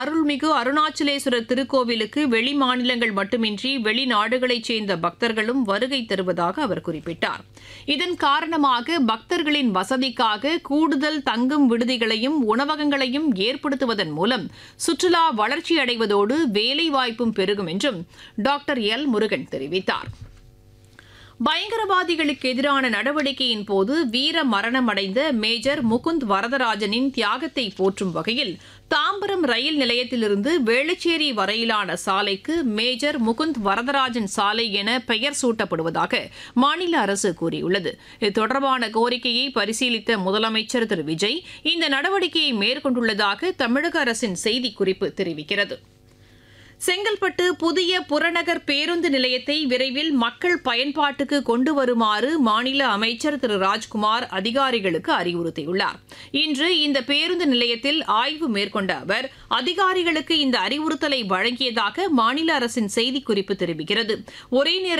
அருள்மிகு அருணாச்சலேஸ்வரர் திருக்கோவிலுக்கு வெளி மாநிலங்கள் மட்டுமின்றி வெளிநாடுகளைச் சேர்ந்த பக்தர்களும் வருகை தருவதாக அவர் குறிப்பிட்டார் இதன் காரணமாக பக்தர்களின் வசதிக்காக கூடுதல் தங்கும் விடுதிகளையும் உணவகங்களையும் ஏற்படுத்துவதன் மூலம் சுற்றுலா வளர்ச்சியடைவதோடு வேலைவாய்ப்பும் பெருகும் என்றும் டாக்டர் எல் முருகன் தெரிவித்தார் பயங்கரவாதிகளுக்கு எதிரான நடவடிக்கையின் போது வீர மரணமடைந்த மேஜர் முகுந்த் வரதராஜனின் தியாகத்தை போற்றும் வகையில் தாம்பரம் ரயில் நிலையத்திலிருந்து வேளச்சேரி வரையிலான சாலைக்கு மேஜர் முகுந்த் வரதராஜன் சாலை என பெயர் சூட்டப்படுவதாக மாநில அரசு கூறியுள்ளது இது தொடர்பான கோரிக்கையை பரிசீலித்த முதலமைச்சர் திரு விஜய் இந்த நடவடிக்கையை மேற்கொண்டுள்ளதாக தமிழக அரசின் செய்திக்குறிப்பு தெரிவிக்கிறது செங்கல்பட்டு புதிய புறநகர் பேருந்து நிலையத்தை விரைவில் மக்கள் பயன்பாட்டுக்கு கொண்டு வருமாறு மாநில அமைச்சர் திரு ராஜ்குமார் அதிகாரிகளுக்கு அறிவுறுத்தியுள்ளார் இன்று இந்த பேருந்து நிலையத்தில் ஆய்வு மேற்கொண்ட அவர் அதிகாரிகளுக்கு இந்த அறிவுறுத்தலை வழங்கியதாக மாநில அரசின் செய்திக்குறிப்பு தெரிவிக்கிறது ஒரே நேர